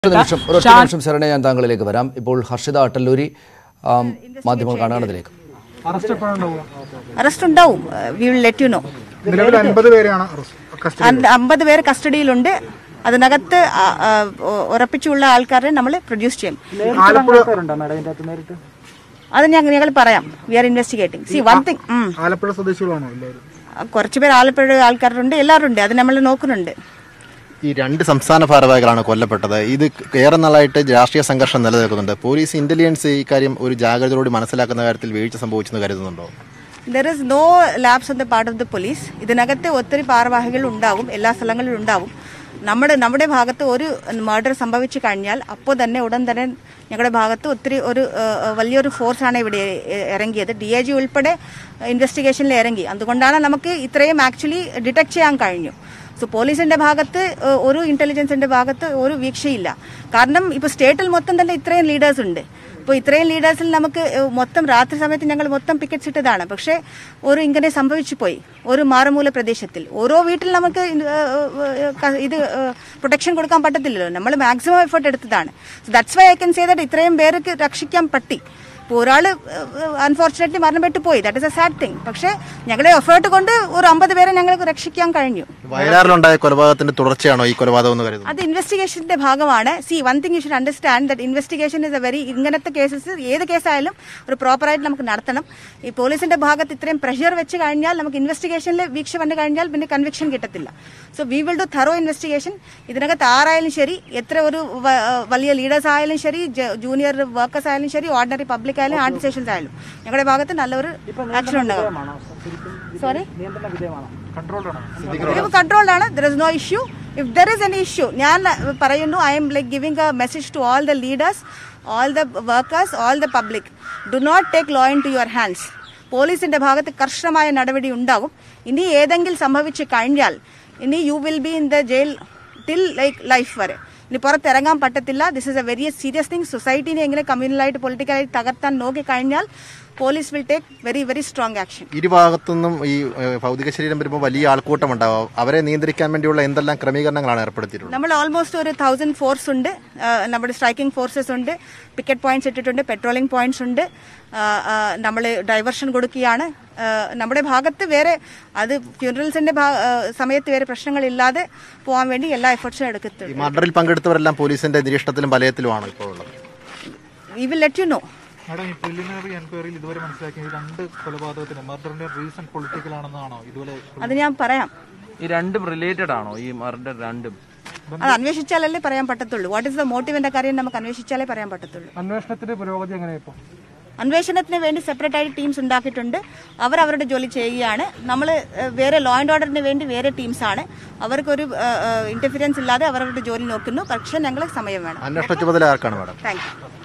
ഒരു നിമിഷം ഒരൊറ്റ നിമിഷം ശരണ ഞാൻ താങ്കളിലേക്ക് വരാം ഇപ്പോൾ ഹർഷിത അട്ടല്ലൂരി ആം, മാധ്യമങ്ങൾ കാണുന്നതിലേക്ക് അറസ്റ്റ് എപ്പോഴുണ്ടാവുക അറസ്റ്റ് ഉണ്ടാവും we will let you know നിലവിൽ അൻപത് പേരെയാണ് കസ്റ്റഡി അമ്പത് പേര് കസ്റ്റഡിയിലുണ്ട് അതിനകത്ത് ആ, ആ, ഉ- ഉറപ്പിച്ചുള്ള ആൾക്കാരെ നമ്മൾ പ്രൊഡ്യൂസ് ചെയ്യും ആലപ്പുഴ അത് ഞങ്ങൾ ഞങ്ങൾ പറയാം we are investigating see one thing Alappuzha സ്വദേശികളാണോ എല്ലാവരും കുറച്ച് പേര് ആലപ്പുഴ ആൾക്കാരുണ്ട് എല്ലാവരും ഉണ്ട് അത് നമ്മൾ നോക്കുന്നുണ്ട് ഈ രണ്ട് സംസ്ഥാന ഭാരവാഹികളാണ് കൊല്ലപ്പെട്ടത് ഇത് ഏറെ നാളായിട്ട് രാഷ്ട്രീയ സംഘർഷം നിലനിൽക്കുന്നുണ്ട് പോലീസ് ഇന്റലിജൻസ് ഇക്കാര്യം ഒരു ജാഗ്രതയോടെ മനസ്സിലാക്കുന്ന കാര്യത്തിൽ വീഴ്ച സംഭവിച്ചെന്ന് കരുതുന്നുണ്ടോ there is no lapse on the part of the police ഇതിനകത്ത് ഒത്തിരി ഭാരവാഹികൾ ഉണ്ടാവും എല്ലാ സ്ഥലങ്ങളിലും ഉണ്ടാവും നമ്മുടെ നമ്മുടെ ഭാഗത്ത് ഒരു മർഡർ സംഭവിച്ചു കഴിഞ്ഞാൽ അപ്പോൾ തന്നെ ഉടൻ തന്നെ ഞങ്ങളുടെ ഭാഗത്ത് ഒത്തിരി ഒരു ആ, ആ, വലിയൊരു ഫോഴ്സാണ് ഇവിടെ ഇ- ഇറങ്ങിയത് ഡി ഐ ജി ഉൾപ്പെടെ ഇൻവെസ്റ്റിഗേഷനിൽ ഇറങ്ങി അതുകൊണ്ടാണ് നമുക്ക് ഇത്രയും ആക്ച്വലി ഡിറ്റക്ട് ചെയ്യാൻ കഴിഞ്ഞു സോ പോലീസിന്റെ ഭാഗത്ത് ഏഹ്, ഒരു ഇന്റലിജൻസിന്റെ ഭാഗത്ത് ഒരു വീക്ഷയില്ല കാരണം ഇപ്പൊ സ്റ്റേറ്റിൽ മൊത്തം തന്നെ ഇത്രയും ലീഡേഴ്സ് ഉണ്ട് ഇപ്പോൾ ഇത്രയും ലീഡേഴ്സിൽ നമുക്ക് ഏഹ്, മൊത്തം രാത്രി സമയത്ത് ഞങ്ങൾ മൊത്തം പിക്കറ്റ്സ് ഇട്ടതാണ് പക്ഷേ ഒരു ഇങ്ങനെ സംഭവിച്ചു പോയി ഒരു മാറുമൂല പ്രദേശത്തിൽ ഓരോ വീട്ടിൽ നമുക്ക് ഇത്, ഏഹ്, ഏഹ്, ക- ഇത് പ്രൊട്ടക്ഷൻ കൊടുക്കാൻ പറ്റത്തില്ലല്ലോ നമ്മൾ മാക്സിമം എഫേർട്ട് എടുത്തതാണ് that's why I can say that ഇത്രയും പേർക്ക് രക്ഷിക്കാൻ പറ്റി ഇപ്പോൾ ഒരാൾ അൺഫോർച്ചുനേറ്റ്ലി മരണപ്പെട്ടു പോയി that is a sad thing പക്ഷേ ഞങ്ങളുടെ എഫേർട്ട് കൊണ്ട് ഒരു അമ്പത് പേരെ ഞങ്ങൾക്ക് രക്ഷിക്കാൻ കഴിഞ്ഞു വയലാറിലുണ്ടായ കൊലപാതകത്തിന്റെ തുടർച്ചയാണോ ഈ കൊലപാതകം എന്ന് കരുതുന്നത് അത് ഇൻവെസ്റ്റിഗേഷന്റെ ഭാഗമാണ് see one thing you should understand that investigation is a very ഇങ്ങനത്തെ കേസസ് ഏത് കേസായാലും ഒരു പ്രോപ്പറായിട്ട് നമുക്ക് നടത്തണം ഈ പോലീസിന്റെ ഭാഗത്ത് ഇത്രയും പ്രഷർ വെച്ച് കഴിഞ്ഞാൽ നമുക്ക് ഇൻവെസ്റ്റിഗേഷനിൽ വീക്ഷ വന്നു കഴിഞ്ഞാൽ പിന്നെ കൺവിക്ഷൻ കിട്ടത്തില്ല so we will do thorough investigation ഇതിനകത്ത് ആരായാലും ശരി എത്ര ഒരു വ- വലിയ ലീഡേഴ്സ് ആയാലും ശരി ജൂനിയർ വർക്കേഴ്സ് ആയാലും ശരി ഓർഡിനറി പബ്ലിക് ആയാലും ആർട്ടിസേഷൻസ് ആയാലും ഞങ്ങളുടെ ഭാഗത്ത് നല്ലൊരു ആക്ഷൻ ഉണ്ടാകും സോറി ഇത് കൺട്രോൾഡ് ആണ് there is no issue if there is an issue ഞാൻ uh, പറയുന്നു I am like giving a message to all the leaders all the workers all the public do not take law into your hands പോലീസിന്റെ ഭാഗത്ത് കർശനമായ നടപടി ഉണ്ടാകും ഇനി ഏതെങ്കിലും സംഭവിച്ചു കഴിഞ്ഞാൽ ഇനി you will be in the jail till like life വരെ ഇനി പുറത്തിറങ്ങാൻ പറ്റത്തില്ല this is a very serious thing സൊസൈറ്റിനെ എങ്ങനെ കമ്മ്യൂണലായിട്ട് പൊളിറ്റിക്കലായിട്ട് തകർത്താൻ നോക്കി കഴിഞ്ഞാൽ police will take very very strong action ഇരുഭാഗത്തുനിന്നും ഈ ഏഹ്, ഭൗതിക ശരീരം വരുമ്പോൾ വലിയ ആൾക്കൂട്ടം ഉണ്ടാവും അവരെ നിയന്ത്രിക്കാൻ വേണ്ടിയുള്ള എന്തെല്ലാം ക്രമീകരണങ്ങളാണ് ഏർപ്പെടുത്തിയിട്ടുള്ളത് നമ്മൾ ഓൾമോസ്റ്റ് ഒരു തൗസൻഡ് ഫോഴ്സ് ഉണ്ട് ആ, നമ്മുടെ സ്ട്രൈക്കിംഗ് ഫോഴ്സസ് ഉണ്ട് പിക്കറ്റ് പോയിന്റ്സ് ഇട്ടിട്ടുണ്ട് പെട്രോളിംഗ് പോയിന്റ്സ് ഉണ്ട് നമ്മൾ ഡൈവർഷൻ കൊടുക്കുകയാണ് ആ, നമ്മുടെ ഭാഗത്ത് വേറെ അത് ഫ്യൂണറൽസിന്റെ സമയത്ത് വേറെ പ്രശ്നങ്ങളില്ലാതെ പോകാൻ വേണ്ടി എല്ലാ എഫേർട്സും ഈ എടുക്കത്തുള്ളൂ മർഡറിൽ പങ്കെടുത്തവരെല്ലാം പോലീസിന്റെ നിരീക്ഷണത്തിലും വലയത്തിലുമാണ് ഇപ്പോൾ ഉള്ളത് we will let you know madam ഈ പ്രിലിമിനറി എൻക്വയറിയിൽ ഇതുവരെ മനസ്സിലാക്കിയ ഈ രണ്ട് കൊലപാതകത്തിന് മർഡറിന്റെ റീസൺ പൊളിറ്റിക്കൽ ആണെന്നാണോ ഇതുവരെ അത് ഞാൻ പറയാം ഈ രണ്ടും റിലേറ്റഡ് ആണോ ഈ മർഡർ രണ്ടും അത് അന്വേഷിച്ചാലല്ലേ പറയാൻ പറ്റത്തുള്ളൂ വാട്ട് ഇസ് ദ മോട്ടീവിന്റെ കാര്യം നമുക്ക് അന്വേഷിച്ചാലേ പറയാൻ പറ്റത്തുള്ളൂ അന്വേഷണത്തിന്റെ പുരോഗതി എങ്ങനെയാ ഇപ്പോൾ അന്വേഷണത്തിന് വേണ്ടി സെപ്പറേറ്റ് ആയിട്ട് ടീംസ് ഉണ്ടാക്കിയിട്ടുണ്ട് അവർ അവരുടെ ജോലി ചെയ്യുകയാണ് നമ്മൾ വേറെ ലോ ആൻഡ് ഓർഡറിന് വേണ്ടി വേറെ ടീംസാണ് അവർക്കൊരു ഇന്റർഫിയറൻസ് ഇല്ലാതെ അവരവരുടെ ജോലി നോക്കുന്നു പക്ഷേ ഞങ്ങൾ സമയം വേണം അന്വേഷണ ചുമതല ആർക്കാണ് മാഡം താങ്ക് യു